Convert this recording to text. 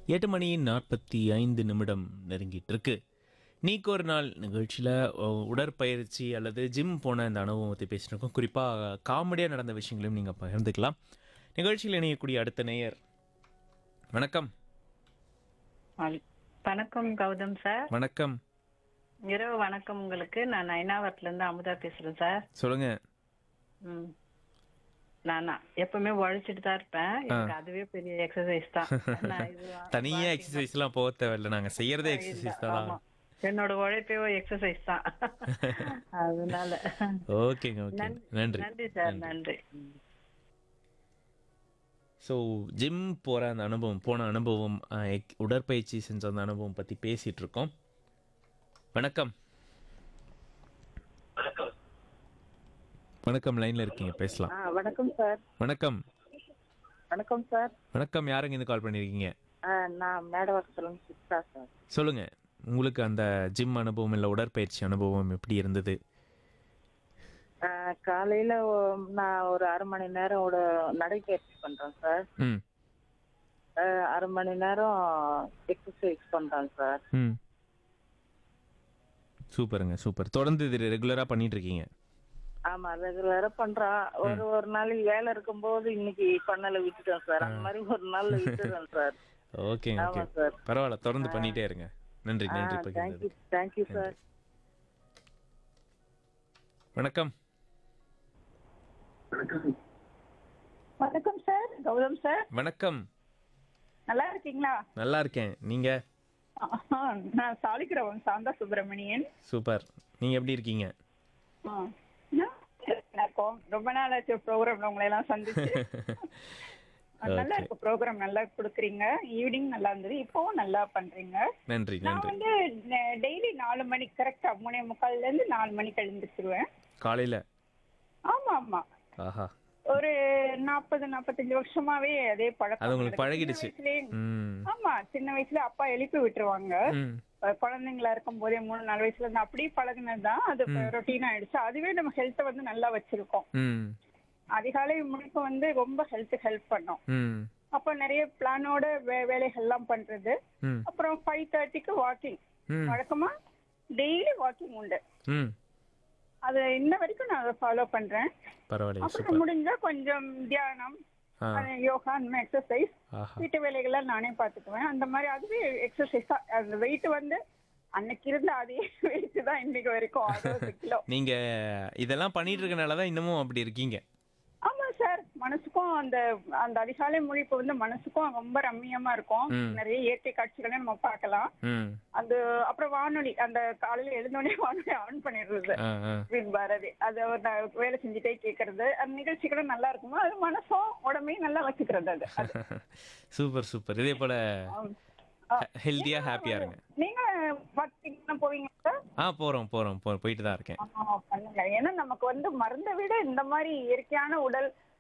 எட்டு மணி நாற்பத்தி ஐந்து நிமிடம் நெருங்கிட்டு இருக்கு நீக்கு ஒரு நாள் நிகழ்ச்சியில் உடற்பயிற்சி அல்லது ஜிம் போன இந்த அனுபவத்தை பேசியிருக்கோம் குறிப்பாக காமெடியாக நடந்த விஷயங்களையும் நீங்கள் பகிர்ந்துக்கலாம் நிகழ்ச்சியில் இணையக்கூடிய அடுத்த நேயர் வணக்கம் வண- வணக்கம் கௌதம் சார் வணக்கம் இரவு வணக்கம் உங்களுக்கு நான் நயனாவரத்துல இருந்து அமுதா பேசுறேன் சார் சொல்லுங்க ம். நானா எப்பவுமே உழைச்சிட்டு தான் இருப்பேன் எனக்கு அதுவே பெரிய எக்ஸசைஸ் தான் நான் இது தனியாக எக்ஸசைஸ்லாம் போக தேவையில்லை நாங்கள் செய்யறதே எக்ஸசைஸ் தான் ஆமா. என்னோட உழைப்பே எக்ஸசைஸ் தான் அதனால ஓகேங்க ஓகே நன்றி நன்றி சார் நன்றி ம். ஸோ ஜிம் போகிற அந்த அனுபவம் போன அனுபவம் அஹ், எக்- உடற்பயிற்சி செஞ்ச அந்த அனுபவம் பற்றி பேசிகிட்டு இருக்கோம் வணக்கம் வணக்கம் லைனில் இருக்கீங்க பேசலாம் ஆ வணக்கம் சார் வணக்கம் வணக்கம் சார் வணக்கம் யாருங்க இந்த கால் பண்ணியிருக்கீங்க ஆ, நான் மேடவாக்கத்துலேருந்து சித்ரா சார் சொல்லுங்கள் உங்களுக்கு அந்த ஜிம் அனுபவம் இல்லை உடற்பயிற்சி அனுபவம் எப்படி இருந்தது ஆ, காலையில ஒ- நான் ஒரு அரை மணி நேரம் ஒரு நடைப்பயிற்சி பண்றேன் சார் ம் ஆ, அரை மணி நேரம் எக்ஸசைஸ் பண்றேன் சார் ம் சூப்பருங்க சூப்பர் தொடர்ந்து இது ரெகுலராக பண்ணிட்டு இருக்கீங்க ஆமா ரெகுலரா பண்றான் ஒரு ஒரு நாளைக்கு வேலை இருக்கும்போது இன்னைக்கு பண்ணல விட்டுட்டேன் சார் அந்த மாதிரி ஒரு நாள் விட்டுறேன் சார் ஓகேங்க ஓகே ஆமா சார் பரவாயில்ல தொடர்ந்து பண்ணிட்டே இருங்க நன்றி நன்றி தேங்க்யூ பகிர்ந்தது தேங்க்யூ சார் வணக்கம் வணக்கம் சார் கௌதம் சார் வணக்கம் நல்லா இருக்கீங்களா நல்லா இருக்கேன் நீங்க ஆஹா, நான் சாலிகிரவன் சாந்தா சுப்பிரமணியன் சூப்பர் நீங்க எப்படி இருக்கீங்க ஆ, நான் நல்லா இருக்கோம் ரொம்ப நாள் ஆச்சு ப்ரோக்ராம்ல உங்களை எல்லாம் சந்திச்சு நல்லா இருக்கு ப்ரோக்ராம் நல்லா கொடுக்குறீங்க ஈவினிங் நல்லா இருந்தது இப்பவும் நல்லா பண்றீங்க நன்றி நான் நன்றி வந்து டெய்லி நாலு மணி கரெக்டா மூணே முக்கால்ல இருந்து நாலு மணிக்கு எழுந்திருச்சிருவேன் காலையில ஆமா ஆமா ஆஹா ஒரு நாற்பது நாற்பத்தஞ்சு வருஷமாவே அதே பழக்கம் அது உங்களுக்கு எனக்கு. பழகிடுச்சு. சின்ன வயசுலயே- ம் ஆமா சின்ன வயசுல அப்பா எழுப்பி விட்டுருவாங்க ம் அஹ் குழந்தைங்களா இருக்கும் போதே மூணு நாலு வயசுல இருந்து அப்படியே பழகுனதுதான் அது ரொட்டீன் ஆயிடுச்சு அதுவே நம்ம ஹெல்த்தை வந்து நல்லா வச்சிருக்கோம் ம் அதிகாலை முழுக்க வந்து ரொம்ப ஹெல்த் ஹெல்ப் பண்ணும் ம் அப்போ நிறைய பிளானோட வே வேலைகள்லாம் பண்றது ம் அப்புறம் ஃபைவ் தேர்ட்டிக்கு வாக்கிங் ம் வழக்கமா டெய்லி வாக்கிங் உண்டு ம் அது இன்ன வரைக்கும் நான் அதை ஃபாலோ பண்றேன் பரவாயில்ல அப்புறம் சூப்பர் முடிஞ்சா கொஞ்சம் தியானம் ஆ அஹ் யோகா அந்த எக்ஸசைஸ் ஆஹா வீட்டு வேலைகள்லாம் நானே பார்த்துக்குவேன் அந்த மாதிரி அதுவே எக்ஸசைஸ் தான் அந்த வெயிட் வந்து அன்னைக்கு இருந்த அதே வெயிட் தான் இன்னைக்கு வரைக்கும் அறுபது கிலோ நீங்க இதெல்லாம் பண்ணிட்டு இருக்கனால தான் இன்னமும் அப்படி இருக்கீங்க ஆமா சார் மனசுக்கும் அந்த அந்த அதிகாலை முழிப்பு வந்து மனசுக்கும் ரொம்ப ரம்மியமா இருக்கும் ம். நிறைய இயற்கை காட்சிகளை நம்ம பார்க்கலாம் ம் அந்த அப்புறம் வானொலி அந்த காலையில எழுந்தோடனே வானொலி ஆன் பண்ணிடுறது ஆ ஆ வித் பாரதி அது ஒரு நான் வேலை செஞ்சுட்டே கேட்கறது அந்த நிகழ்ச்சிகளும் நல்லா இருக்குமா அது மனசும் உடம்பையும் நல்லா வச்சுக்கிறது அது அது. சூப்பர் சூப்பர் இதே போல ஆ. ஹெல்த்தியா ஹாப்பியா இருங்க நீங்க பார்த்தீங்கன்னா போவீங்க சார் ஆ போறோம் போறோம் போ போயிட்டு தான் இருக்கேன் ஆமா, பண்ணுங்க ஏன்னா நமக்கு வந்து மருந்தை விட இந்த மாதிரி இயற்கையான உடல்